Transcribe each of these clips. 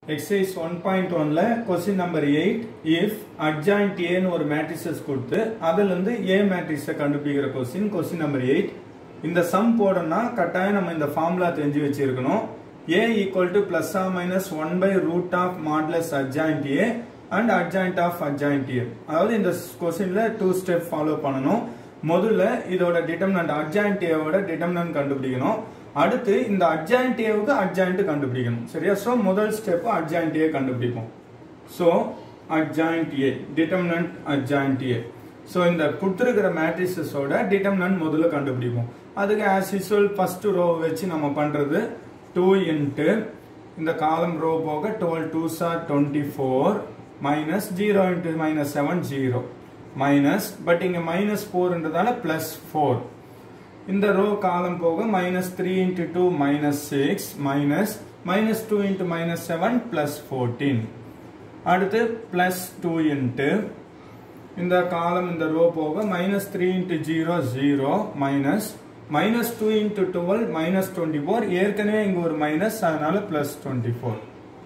Exercise one point ஒன்ல question number eight if adjoint ஏன்னு ஒரு மேட்ரிசஸ் கொடுத்து அதுல இருந்து ஏ மேட்ரிக்ஸை கண்டுபிடிக்கிற கொஸ்டின் கொஸ்டின் நம்பர் எயிட் இந்த சம் போடணும்னா கட்டாயம் நம்ம இந்த ஃபார்முலா தெரிஞ்சு வச்சிருக்கணும் A equal to plus or minus one by root of modulus adjoint A and adjoint of adjoint A அதாவது இந்த கொஸ்டின்ல டூ ஸ்டெப் ஃபாலோ பண்ணணும் முதல்ல இதோட டிட்டர்மினன்ட் அட்ஜாயிண்ட் ஏவோட டிட்டர்மினன்ட் கண்டுபிடிக்கணும் அடுத்து இந்த அட்ஜாயிண்ட் ஏவுக்கு அட்ஜாயிண்ட் கண்டுபிடிக்கணும் சரியா ஸோ முதல் ஸ்டெப் அட்ஜாயிண்ட் ஏ கண்டுபிடிப்போம் so adjoint A determinant adjoint A so இந்த கொடுத்துருக்கிற மேட்ரிசஸோட டிட்டர்மினன்ட் முதல்ல கண்டுபிடிப்போம் அதுக்கு ஆஸ் யூஸ்வல் ஃபர்ஸ்ட் ரோ வச்சு நம்ம பண்றது டூ இன்ட்டு இந்த காலம் ரோ போக டுவெல் டூ சார் twenty four minus zero into minus seven zero minus but இங்க மைனஸ் ஃபோர்ன்றதால பிளஸ் ஃபோர் இந்த ரோ காலம் போக minus three into two minus six minus minus two into minus seven plus fourteen அடுத்து plus two into இந்த column இந்த row போக minus three into zero zero minus minus two into twelve minus twenty four ஏற்கனவே இங்க ஒரு minus அதனால plus twenty four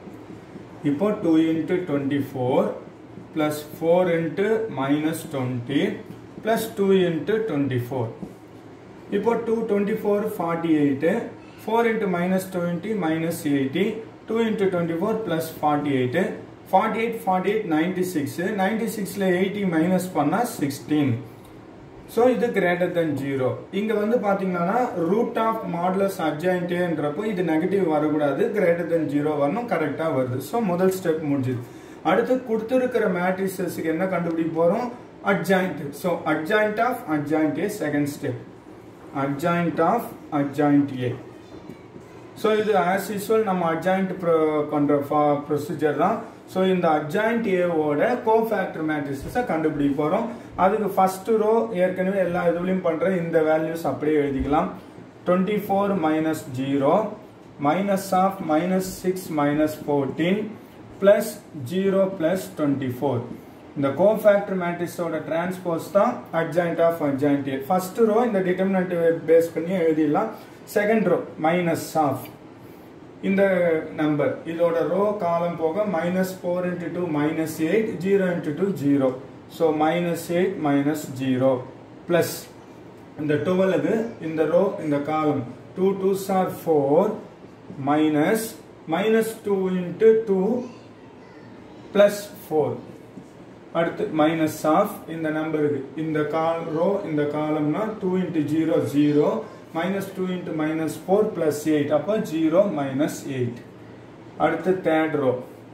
இப்போ two into twenty four plus four into minus twenty plus two into twenty four இப்போ two twenty four forty eight four into minus twenty minus eighty two into twenty four plus forty eight forty eight forty eight ninety six ninety சிக்ஸில் eighty minus பண்ணால் sixteen so இது greater than zero இங்கே வந்து பார்த்தீங்கன்னா root of modulus அட்ஜாயின்டேன்றப்போ இது negative வரக்கூடாது greater than zero வரணும் கரெக்டாக வருது ஸோ முதல் ஸ்டெப் முடிஞ்சுது அடுத்து கொடுத்துருக்கிற மேட்ரிசஸ்க்கு என்ன கண்டுபிடிக்க போகிறோம் adjoint so adjoint of adjoint A second step adjoint of adjoint A. So இது ஆஸ் யூஸ்வல் நம்ம அட்ஜாயிண்ட் பண்ற ப்ரொசீஜர் தான் ஸோ இந்த அட்ஜாயிண்ட் ஏவோட கோஃபேக்டர் மேட்ரிசஸை கண்டுபிடிக்க போகிறோம் அதுக்கு ஃபர்ஸ்ட் ரோ ஏற்கனவே எல்லா இதுலையும் பண்ணுற இந்த வேல்யூஸ் அப்படியே எழுதிக்கலாம் twenty four minus zero minus of minus six minus fourteen plus zero plus twenty four இந்த கோஃபேக்டர் மேட்ரிக்ஸோட டிரான்ஸ்போஸ் தான் adjoint of adjoint A first row இந்த டிட்டர்மினன்ட் பேஸ் பண்ணி எழுதிடலாம் செகண்ட் ரோ மைனஸ் ஆஃப் இந்த நம்பர் இதோட ரோ காலம் போக minus four into two minus eight zero into two zero so minus eight minus zero plus இந்த டுவெலுக்கு இந்த row இந்த column two two sir four minus minus two into two plus four அடுத்து minus of இந்த நம்பருக்கு இந்த col row இந்த காலம்னா two into zero zero minus two into minus four plus eight அப்போ ஜீரோ மைனஸ் எயிட் அடுத்து third row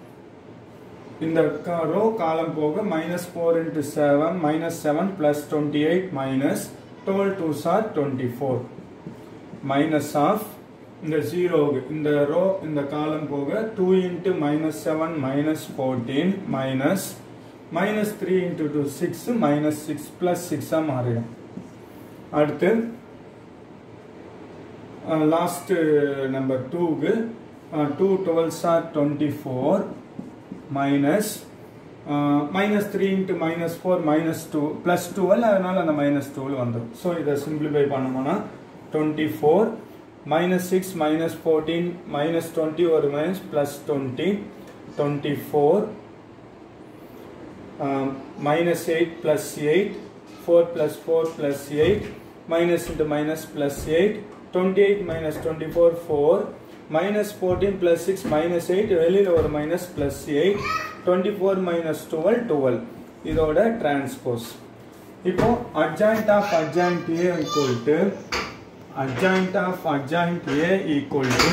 இந்த row column போக minus four into seven minus seven plus twenty eight minus twelve two சார் twenty four minus of இந்த ஜீரோவுக்கு இந்த row இந்த column போக two into minus seven minus fourteen minus minus three into two six minus six plus சிக்ஸாக மாறிடும் அடுத்து last number டூக்கு டூ டுவெல் சார் twenty four minus minus three into minus four minus two plus twelve அதனால அந்த minus twelve வந்துடும் so இதை simplify பண்ணோம்னா twenty four minus six minus fourteen minus twenty ஒரு minus plus twenty twenty four um, minus 8 plus 8 4 plus 4 plus 8 minus into minus plus 8 28 minus 24 4 minus 14 plus 6 minus 8 வெளியில் ஒரு minus plus 8 24 minus 12 12 இதோட transpose இப்போ adjoint of adjoint A equal to adjoint of adjoint A equal to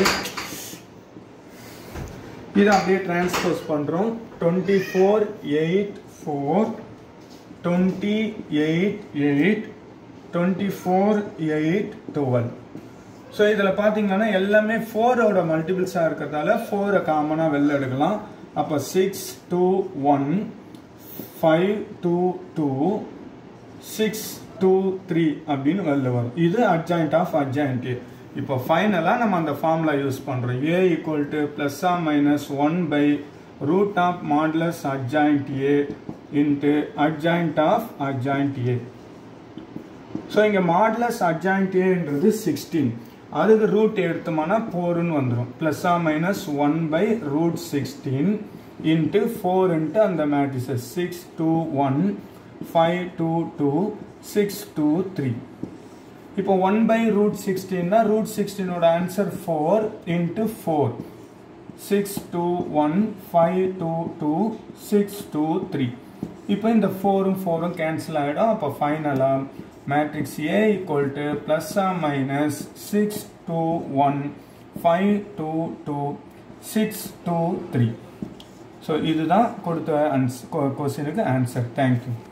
இது அப்படியே transpose பண்றோம் twenty four eight four twenty eight eight twenty four eight twelve so இதில் பார்த்தீங்கன்னா எல்லாமே ஃபோரோட மல்டிபிள்ஸாக இருக்கிறதால ஃபோரை காமனாக வெளில எடுக்கலாம் அப்போ six two one five two two six two three அப்படின்னு வெளில வரும் இது அட்ஜாயிண்ட் ஆஃப் அட்ஜாயிண்ட் இப்போ ஃபைனலாக நம்ம அந்த ஃபார்முலா யூஸ் பண்ணுறோம் A equal to plus or minus one by root of modulus adjoint A into adjoint of adjoint A so இங்கே மாட்லஸ் அட்ஜாயிண்ட் ஏன்றது சிக்ஸ்டீன் அதுக்கு ரூட் எடுத்தோம்னா ஃபோர்னு வந்துடும் plus or minus one by root sixteen into four into அந்த matrices six two one five two two six two three இப்போ one by root சிக்ஸ்டீன்னா root சிக்ஸ்டீனோட answer four into four six two one five two two six two three இப்போ இந்த ஃபோரும் ஃபோரும் cancel ஆகிடும் அப்போ ஃபைனலாக matrix A equal to plus or minus six two one five two two six two three so இதுதான் கொடுத்த ஆன்ஸ் கொஸ்டினுக்கு ஆன்சர் தேங்க்யூ